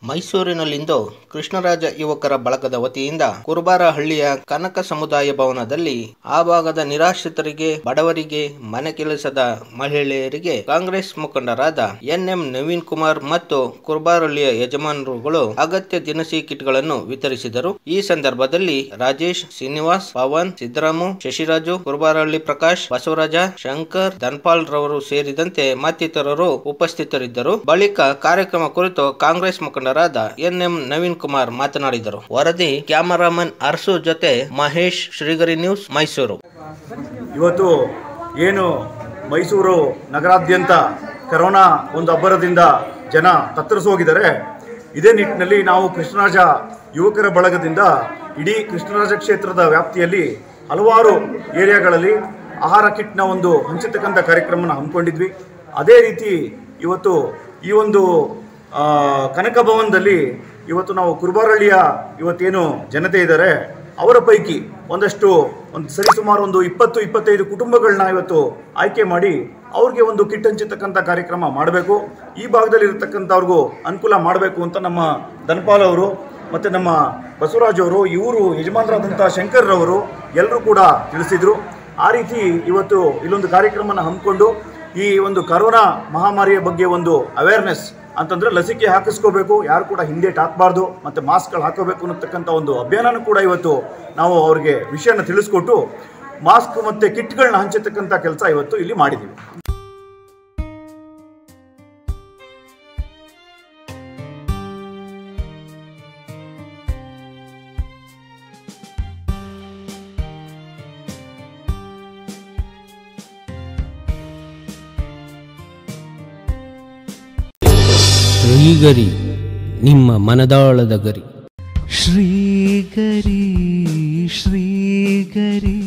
ಮೈಸೂರಿನಲ್ಲಿಂದು ಕೃಷ್ಣರಾಜ ಯುವಕರ ಬಳಗದ ವತಿಯಿಂದ ಕುರುಬಾರಹಳ್ಳಿಯ ಕನಕ ಸಮುದಾಯ ಭವನದಲ್ಲಿ ಆ ಭಾಗದ ನಿರಾಶ್ರಿತರಿಗೆ ಬಡವರಿಗೆ ಮನೆ ಕೆಲಸದ ಮಹಿಳೆಯರಿಗೆ ಕಾಂಗ್ರೆಸ್ ಮುಖಂಡರಾದ ಎನ್ಎಂ ನವೀನ್ ಕುಮಾರ್ ಮತ್ತು ಕುರುಬಾರಹಳ್ಳಿಯ ಯಜಮಾನರುಗಳು ಅಗತ್ಯ ದಿನಸಿ ಕಿಟ್ಗಳನ್ನು ವಿತರಿಸಿದರು ಈ ಸಂದರ್ಭದಲ್ಲಿ ರಾಜೇಶ್ ಶ್ರೀನಿವಾಸ್ ಪವನ್ ಸಿದ್ದರಾಮು ಶಶಿರಾಜು ಕುರುಬಾರಹಳ್ಳಿ ಪ್ರಕಾಶ್ ಬಸವರಾಜ ಶಂಕರ್ ಧನ್ಪಾಲ್ ರವರು ಸೇರಿದಂತೆ ಮತ್ತಿತರರು ಉಪಸ್ಥಿತರಿದ್ದರು ಬಳಿಕ ಕಾರ್ಯಕ್ರಮ ಕುರಿತು ಕಾಂಗ್ರೆಸ್ ಮುಖಂಡರಾದ ಎನ್ಎಂ ನವೀನ್ ಕುಮಾರ್ ಮಾತನಾಡಿದರು ವರದಿ ಕ್ಯಾಮರಾಮನ್ ಅರ್ಸು ಜೊತೆ ಮಹೇಶ್ ಶ್ರೀಗರಿ ನ್ಯೂಸ್ ಮೈಸೂರು ಇವತ್ತು ಏನು ಮೈಸೂರು ನಗರಾದ್ಯಂತ ಕರೋನಾ ಒಂದು ಅಬ್ಬರದಿಂದ ಜನ ತತ್ತರಿಸೋಗಿದ್ದಾರೆ ಇದೇ ನಿಟ್ಟಿನಲ್ಲಿ ನಾವು ಕೃಷ್ಣರಾಜ ಯುವಕರ ಬಳಗದಿಂದ ಇಡೀ ಕೃಷ್ಣರಾಜ ಕ್ಷೇತ್ರದ ವ್ಯಾಪ್ತಿಯಲ್ಲಿ ಹಲವಾರು ಏರಿಯಾಗಳಲ್ಲಿ ಆಹಾರ ಕಿಟ್ನ ಒಂದು ಹಂಚತಕ್ಕಂಥ ಕಾರ್ಯಕ್ರಮನ ಹಮ್ಮಿಕೊಂಡಿದ್ವಿ ಅದೇ ರೀತಿ ಇವತ್ತು ಈ ಒಂದು ಆ, ಕನಕ ಭವನದಲ್ಲಿ ಇವತ್ತು ನಾವು ಕುರುಬಾರಹಳ್ಳಿಯ ಇವತ್ತೇನು ಜನತೆ ಇದ್ದಾರೆ ಅವರ ಪೈಕಿ ಒಂದಷ್ಟು ಒಂದು ಸರಿಸುಮಾರು ಒಂದು ಇಪ್ಪತ್ತು ಇಪ್ಪತ್ತೈದು ಕುಟುಂಬಗಳನ್ನ ಇವತ್ತು ಆಯ್ಕೆ ಮಾಡಿ ಅವ್ರಿಗೆ ಒಂದು ಕಿಟ್ ಹಂಚತಕ್ಕಂಥ ಕಾರ್ಯಕ್ರಮ ಮಾಡಬೇಕು ಈ ಭಾಗದಲ್ಲಿ ಇರತಕ್ಕಂಥವ್ರಿಗೂ ಅನುಕೂಲ ಮಾಡಬೇಕು ಅಂತ ನಮ್ಮ ಧನ್ಪಾಲ್ ಅವರು ಮತ್ತು ನಮ್ಮ ಬಸವರಾಜ್ ಅವರು ಇವರು ಯಜಮಾನರಾದಂಥ ಶಂಕರ್ರವರು ಎಲ್ಲರೂ ಕೂಡ ತಿಳಿಸಿದರು ಆ ರೀತಿ ಇವತ್ತು ಇಲ್ಲೊಂದು ಕಾರ್ಯಕ್ರಮನ ಹಮ್ಮಿಕೊಂಡು ಈ ಒಂದು ಕರೋನಾ ಮಹಾಮಾರಿಯ ಬಗ್ಗೆ ಒಂದು ಅವೇರ್ನೆಸ್ ಅಂತಂದ್ರೆ ಲಸಿಕೆ ಹಾಕಿಸ್ಕೋಬೇಕು ಯಾರು ಕೂಡ ಹಿಂದೇಟ್ ಹಾಕಬಾರ್ದು ಮತ್ತು ಮಾಸ್ಕ್ಗಳು ಹಾಕೋಬೇಕು ಅನ್ನತಕ್ಕಂಥ ಒಂದು ಅಭಿಯಾನನೂ ಕೂಡ ಇವತ್ತು ನಾವು ಅವ್ರಿಗೆ ವಿಷಯನ ತಿಳಿಸ್ಕೊಟ್ಟು ಮಾಸ್ಕ್ ಮತ್ತು ಕಿಟ್ಗಳನ್ನ ಹಂಚತಕ್ಕಂಥ ಕೆಲಸ ಇವತ್ತು ಇಲ್ಲಿ ಮಾಡಿದ್ದೀವಿ ಶ್ರೀಗರಿ ನಿಮ್ಮ ಮನದಾಳದ ಗರಿ ಶ್ರೀಗರಿ ಶ್ರೀಗರಿ